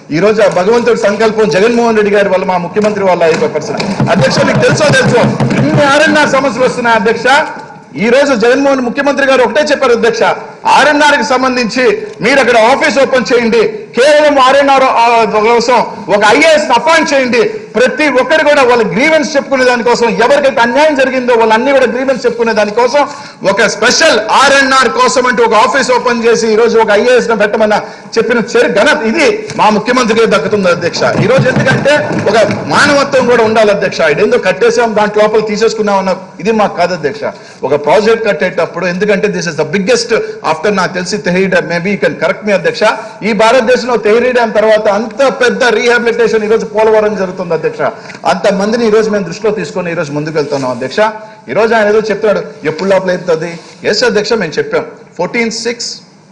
ఈ రోజు ఆ భగవంతుడి సంకల్పం జగన్మోహన్ రెడ్డి గారి వల్ల మా ముఖ్యమంత్రి వల్ల అయిపోయి పరిస్థితి అధ్యక్ష మీకు తెలుసో తెలుసో ఇన్ని ఆర్ఎన్ఆర్ సమస్యలు వస్తున్నాయి అధ్యక్ష ఈ రోజు జగన్మోహన్ ముఖ్యమంత్రి గారు ఒకటే చెప్పారు అధ్యక్ష ఆర్ఎన్ఆర్ కి సంబంధించి మీరు అక్కడ ఆఫీస్ ఓపెన్ చేయండి కేవలం ఆర్ఎన్ఆర్ కోసం ఒక ఐఏఎస్ అపాయింట్ చేయండి ప్రతి ఒక్కరు కూడా వాళ్ళ గ్రీవెన్స్ చెప్పుకునే దానికోసం ఎవరికైతే అన్యాయం జరిగిందో వాళ్ళన్ని కూడా గ్రీవెన్స్ చెప్పుకునే దానికోసం ఒక స్పెషల్ ఆర్ఎన్ఆర్ కోసం అంటూ ఒక ఆఫీస్ ఓపెన్ చేసి ఈ రోజు ఒక ఐఏఎస్ ను పెట్టమన్న చెప్పిన చరి ఘనత ఇది మా ముఖ్యమంత్రికి దక్కుతుంది అధ్యక్ష ఈ రోజు ఎందుకంటే ఒక మానవత్వం కూడా ఉండాలి అధ్యక్ష ఇదేందో కట్టేసాం దాంట్ లోపల తీసేసుకున్నాం అన్న ఇది మాకు కాదు అధ్యక్ష ఒక ప్రాజెక్ట్ కట్టేటప్పుడు ఎందుకంటే this is the biggest after నాకు తెలిసి Tehri dam maybe you can correct me అధ్యక్ష ఈ భారతదేశంలో తెహరీ డ్యామ్ తర్వాత అంత పెద్ద రీహాబిలిటేషన్ ఈ రోజు పోలవరం జరుగుతుంది అధ్యక్ష అంత మందిని ఈ రోజు మేము దృష్టిలో తీసుకొని ఈ రోజు ముందుకు వెళ్తున్నాం అధ్యక్ష ఈ రోజు ఆయన ఏదో చెప్తున్నాడు ఎప్పుడు లోపల అవుతుంది ఎస్ అధ్యక్ష మేము చెప్పాం ఫోర్టీన్ సిక్స్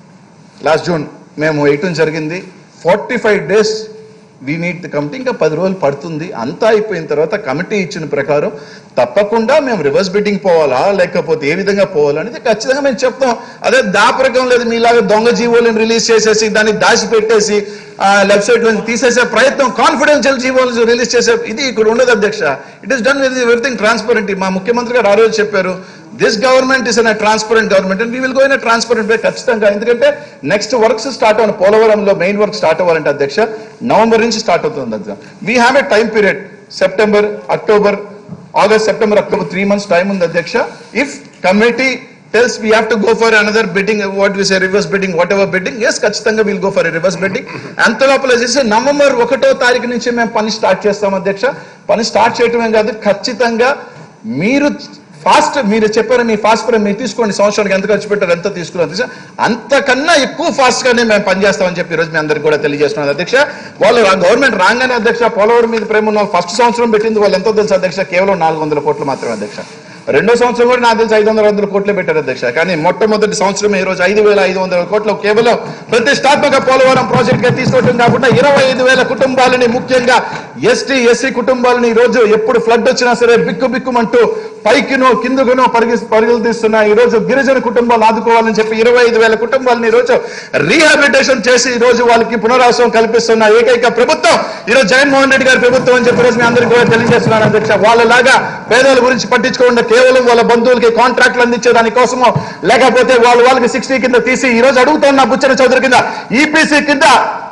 లాస్ట్ జూన్ మేము వేయటం జరిగింది forty five days we need committee ఇంకా పది రోజులు పడుతుంది అంతా అయిపోయిన తర్వాత కమిటీ ఇచ్చిన ప్రకారం తప్పకుండా మేము రివర్స్ బిడ్డింగ్ పోవాలా లేకపోతే ఏ విధంగా పోవాలా అనేది ఖచ్చితంగా మేము చెప్తాం అదే దాపరకం లేదు మీలాగా దొంగ జీవోలను రిలీజ్ చేసేసి దాన్ని దాచి పెట్టేసి లెఫ్ట్ సైడ్ నుంచి తీసేసే ప్రయత్నం కాన్ఫిడెన్షియల్ జీవోలు రిలీజ్ చేసే ఇది ఇక్కడ ఉండదు అధ్యక్ష it is done with everything transparent మా ముఖ్యమంత్రి గారు ఆ రోజు చెప్పారు this government is an transparent government and we will go in transparent way ఖచ్చితంగా ఎందుకంటే నెక్స్ట్ వర్క్స్ స్టార్ట్ అవ్వాలి పోలవరంలో మెయిన్ వర్క్ స్టార్ట్ అవ్వాలంటే అధ్యక్ష నవంబర్ నుంచి స్టార్ట్ అవుతుంది అధ్యక్ష we have a time period September October August September October three months time ఉంది అధ్యక్ష if committee tells we have to go for another bidding what is reverse bidding whatever bidding yes ఖచ్చితంగా will go for reverse bidding అంత లోపల చేసి November ఒకటో తారీఖు నుంచి మేము పని స్టార్ట్ చేస్తాం అధ్యక్ష పని స్టార్ట్ చేయటమే కాదు ఖచ్చితంగా మీరు ఫాస్ట్ మీరు చెప్పారు మీ ఫాస్ట్ ప్రైమ్ మీరు తీసుకోండి సంవత్సరానికి ఎంత ఖర్చు పెట్టారు ఎంత తీసుకున్నారు అధ్యక్ష అంతకన్నా ఎక్కువ ఫాస్ట్ గానే మేము పనిచేస్తామని చెప్పి ఈ రోజు మీ అందరికి కూడా తెలియజేస్తున్నాం అధ్యక్ష వాళ్ళు గవర్నమెంట్ రాగానే అధ్యక్ష పోలవరం మీద ప్రేమ ఉన్న ఫస్ట్ సంవత్సరం పెట్టింది వాళ్ళు ఎంతో తెలుసు అధ్యక్ష కేవలం నాలుగు వందల కోట్లు మాత్రమే అధ్యక్ష రెండో సంవత్సరం కూడా నాకు తెలిసి ఐదు వందల వందల కోట్లే పెట్టారు అధ్యక్ష కానీ మొట్టమొదటి సంవత్సరం ఈ రోజు ఐదు వేల ఐదు వందల కోట్లు కేవలం ప్రతిష్టాత్మక పోలవరం ప్రాజెక్ట్ గా తీసుకోవడం కాకుండా ఇరవై ఐదు వేల కుటుంబాలని ముఖ్యంగా ఎస్టీ ఎస్సీ కుటుంబాలని ఈ రోజు ఎప్పుడు ఫ్లడ్ వచ్చినా సరే బిక్కు బిక్కుమంటూ పైకినో కిందకునో పరిగి పరుగులు తీస్తున్న ఈ రోజు గిరిజన కుటుంబాలు ఆదుకోవాలని చెప్పి ఇరవై ఐదు వేల కుటుంబాలను ఈ రోజు రీహాబిలిటేషన్ చేసి ఈ రోజు వాళ్ళకి పునరావాసం కల్పిస్తున్న ఏకైక ప్రభుత్వం ఈ రోజు జగన్మోహన్ రెడ్డి గారి ప్రభుత్వం అని చెప్పి ఈ రోజు మీ అందరికీ కూడా తెలియజేస్తున్నాను అధ్యక్ష వాళ్ళలాగా పేదల గురించి పట్టించుకోకుండా కేవలం వాళ్ళ బంధువులకి కాంట్రాక్ట్లు అందించే దానికోసమో లేకపోతే వాళ్ళ వాళ్ళకి సిక్స్టీ కింద తీసి ఈ రోజు అడుగుతున్న బుచ్చన చౌదరి కింద ఈపీసీ కింద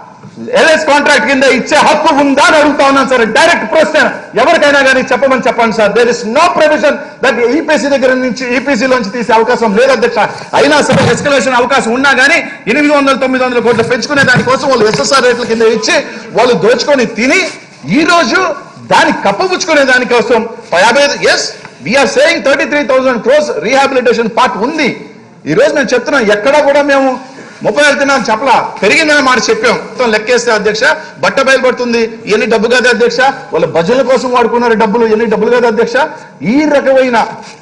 ఎల్ఎస్ కాంట్రాక్ట్ కింద ఇచ్చే హక్కు ఉందా అని అడుగుతా ఉన్నాను సార్ డైరెక్ట్ ప్రశ్న ఎవరికైనా కానీ చెప్పమని చెప్పండి sir there is no provision that EPC దగ్గర నుంచి ఈపీసీ లోంచి తీసే అవకాశం లేదు అధ్యక్ష అయినా సరే ఎస్కలేషన్ అవకాశం ఉన్నా కానీ ఎనిమిది వందల తొమ్మిది వందల కోట్లు పెంచుకునే దానికోసం వాళ్ళు ఎస్ఎస్ఆర్ రేట్ల కింద ఇచ్చి వాళ్ళు దోచుకొని తిని ఈ రోజు దాన్ని కప్పపుచ్చుకునే దానికోసం యాభై yes we're saying thirty three thousand crores rehabilitation part ఉంది ఈ రోజు నేను చెప్తున్నాను ఎక్కడా కూడా మేము ముప్పై వేలు తిన్నాను చెప్పలా పెరిగిందని మాట చెప్పాం మొత్తం లెక్కేస్తే అధ్యక్ష బట్ట బయలుపడుతుంది ఎన్ని డబ్బు కాదు అధ్యక్ష వాళ్ళ భజనల కోసం వాడుకున్నారు డబ్బులు ఎన్ని డబ్బులు కాదు అధ్యక్ష ఈ రకమైన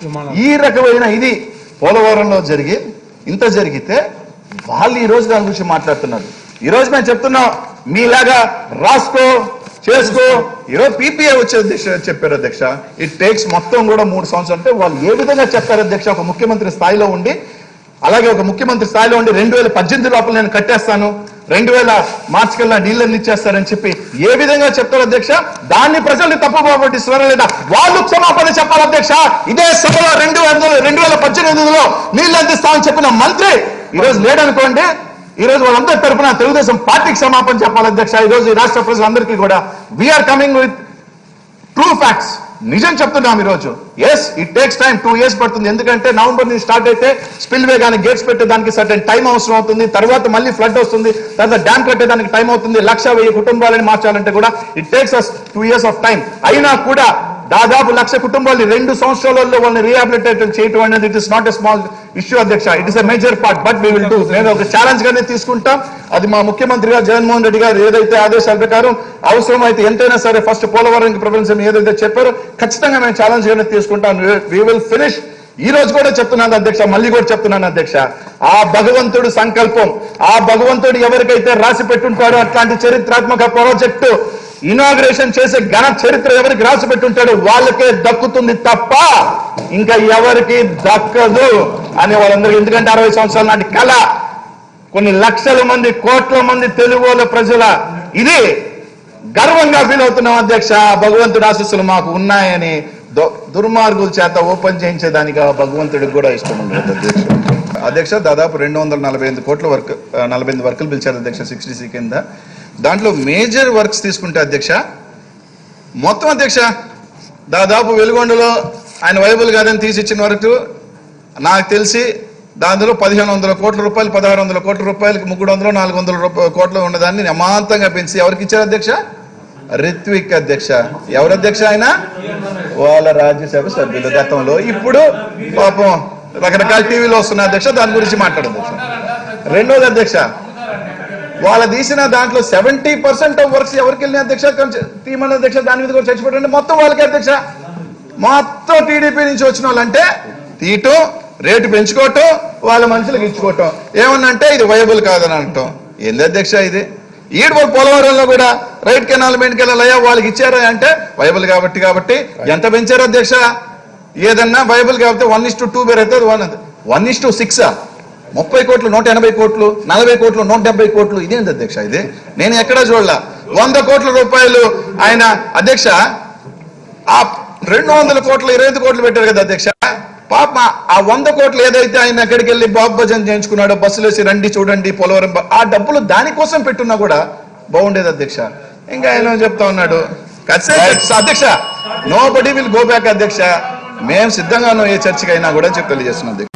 ఈ రకమైన ఇది పోలవరంలో జరిగి ఇంత జరిగితే వాళ్ళు ఈ రోజు దాని గురించి మాట్లాడుతున్నారు ఈ రోజు మేము చెప్తున్నాం మీలాగా రాసుకో చేసుకో ఈరోజు పీపీఏ వచ్చే అధ్యక్ష చెప్పారు అధ్యక్ష ఇట్ టేక్స్ మొత్తం కూడా మూడు సంవత్సరాలు అంటే వాళ్ళు ఏ విధంగా చెప్పారు అధ్యక్ష ఒక ముఖ్యమంత్రి స్థాయిలో ఉండి అలాగే ఒక ముఖ్యమంత్రి స్థాయిలో ఉండి రెండు వేల పద్దెనిమిది లోపల నేను కట్టేస్తాను రెండు వేల మార్చి కల్లా నీళ్ళని ఇచ్చేస్తారని చెప్పి ఏ విధంగా చెప్తారు అధ్యక్ష దాన్ని ప్రజల్ని తప్పుపోబట్టిస్తున్నారా లేదా వాళ్ళు క్షమాపణ చెప్పాలి అధ్యక్ష ఇదే సభలో రెండు వందల రెండు వేల పద్దెనిమిదిలో నీళ్ళు అందిస్తామని చెప్పిన మంత్రి ఈ రోజు లేడనుకోండి ఈ రోజు వాళ్ళందరి తరపున తెలుగుదేశం పార్టీకి క్షమాపణ చెప్పాలి అధ్యక్ష ఈ రోజు ఈ రాష్ట్ర ప్రజలందరికీ కూడా we're coming with true facts నిజం చెప్తున్నాం ఈరోజు yes it takes time two years పడుతుంది ఎందుకంటే నవంబర్ నుంచి స్టార్ట్ అయితే స్పిల్ వే కానీ గేట్స్ పెట్టేదానికి సర్టెన్ టైం అవసరం అవుతుంది తర్వాత మళ్ళీ ఫ్లడ్ వస్తుంది తర్వాత డ్యామ్ కట్టేదానికి టైం అవుతుంది లక్ష వెయ్యి కుటుంబాలని మార్చాలంటే కూడా it takes us two years of time అయినా కూడా దాదాపు లక్ష కుటుంబాలు రెండు సంవత్సరాలలో వాళ్ళని రీహాబిలిటేట్ చేయటం అనేది it is not a small issue అధ్యక్ష it is a major part but we will do నేను ఒక ఛాలెంజ్ గానే తీసుకుంటాం అది మా ముఖ్యమంత్రి గారు జగన్మోహన్ రెడ్డి గారు ఏదైతే ఆదేశాల ప్రకారం అవసరం అయితే ఎంతైనా సరే ఫస్ట్ పోలవరంకి ప్రపంచం ఏదైతే చెప్పారో ఖచ్చితంగా మేము ఛాలెంజ్ గానే తీసుకుంటాం వీ విల్ ఫినిష్ ఈ రోజు కూడా చెప్తున్నాను అధ్యక్ష మళ్ళీ కూడా చెప్తున్నాను అధ్యక్ష ఆ భగవంతుడు సంకల్పం ఆ భగవంతుడు ఎవరికైతే రాసి పెట్టుంటాడో అట్లాంటి చరిత్రాత్మక ప్రాజెక్టు ఇనాగ్రేషన్ చేసే ఘన చరిత్ర ఎవరికి రాసి పెట్టుంటాడో వాళ్ళకే దక్కుతుంది తప్ప ఇంకా ఎవరికి దక్కదు అని వాళ్ళందరికీ ఎందుకంటే అరవై సంవత్సరాల నాటి కళ కొన్ని లక్షల మంది కోట్ల మంది తెలుగు వాళ్ళ ప్రజల ఇది గర్వంగా ఫీల్ అవుతున్నాం అధ్యక్ష భగవంతుడి ఆశీస్సులు మాకు ఉన్నాయని దు- దుర్మార్గుల చేత ఓపెన్ చేయించేదానికి ఆ భగవంతుడికి కూడా ఇష్టం ఉండదు అధ్యక్ష అధ్యక్ష దాదాపు రెండు వందల నలభై ఎనిమిది కోట్ల వర్క్ ఆ, నలభై ఎనిమిది వర్కులు పిలిచారు అధ్యక్ష సిక్స్టీ సి కింద దాంట్లో మేజర్ వర్క్స్ తీసుకుంటే అధ్యక్ష మొత్తం అధ్యక్ష దాదాపు వెలుగొండలో ఆయన వైబుల్ గార్డెన్ తీసి ఇచ్చిన వరకు నాకు తెలిసి దానిలో పదిహేను వందల కోట్ల రూపాయలు పదహారు వందల కోట్ల రూపాయలకి ముగ్గురు వందలు నాలుగు వందల రూపాయల కోట్లు ఉన్నదాన్ని అమాంతంగా పెంచి ఎవరికి ఇచ్చారు అధ్యక్ష రిత్విక్ అధ్యక్ష ఎవరు అధ్యక్ష ఆయన వాళ్ళ రాజ్యసభ సభ్యులు గతంలో ఇప్పుడు పాపం రకరకాల టీవీలో వస్తున్న అధ్యక్ష దాని గురించి మాట్లాడదు అధ్యక్ష రెండోది అధ్యక్ష వాళ్ళ తీసిన దాంట్లో సెవెంటీ పర్సెంట్ ఆఫ్ వర్క్స్ ఎవరికి వెళ్ళిన అధ్యక్ష కొంచెం తీమన్న అధ్యక్ష దాని మీద కూడా చచ్చిపోయింది మొత్తం వాళ్ళకి అధ్యక్ష మొత్తం టీడీపీ నుంచి వచ్చిన వాళ్ళంటే తీయటం రేటు పెంచుకోవటం వాళ్ళ మనుషులకు ఇచ్చుకోవటం ఏమన్నంటే ఇది వైబుల్ కాదని అనటం ఏంది అధ్యక్ష ఇది ఈడు పోలవరంలో కూడా రైట్ కెనాల్ మెయిన్ కెనాల్ అయ్యా వాళ్ళకి ఇచ్చారా అంటే వైబుల్ కాబట్టి కాబట్టి ఎంత పెంచారు అధ్యక్ష ఏదన్నా వైబుల్ కాబట్టి వన్ ఇస్ టు టూ బేర్ అయితే one one is to six ముప్పై కోట్లు నూట ఎనభై కోట్లు నలభై కోట్లు నూట డెబ్బై కోట్లు ఇదేంటి అధ్యక్ష ఇది నేను ఎక్కడా చూడలా వంద కోట్ల రూపాయలు ఆయన అధ్యక్ష ఆ రెండు వందల కోట్లు ఇరవై ఐదు కోట్లు పెట్టారు కదా అధ్యక్ష పాప ఆ వంద కోట్లు ఏదైతే ఆయన ఎక్కడికి వెళ్ళి బాబు భజన్ చేయించుకున్నాడో బస్సులు వేసి రండి చూడండి పోలవరం బ- ఆ డబ్బులు దానికోసం పెట్టున్నా కూడా బాగుండేది అధ్యక్ష ఇంకా ఆయన చెప్తా ఉన్నాడు ఖచ్చితంగా అధ్యక్ష nobody will go back అధ్యక్ష మేము సిద్ధంగా ఉన్నాం ఏ చర్చకి అయినా కూడా చెప్పి తెలియజేస్తున్నాం అధ్యక్ష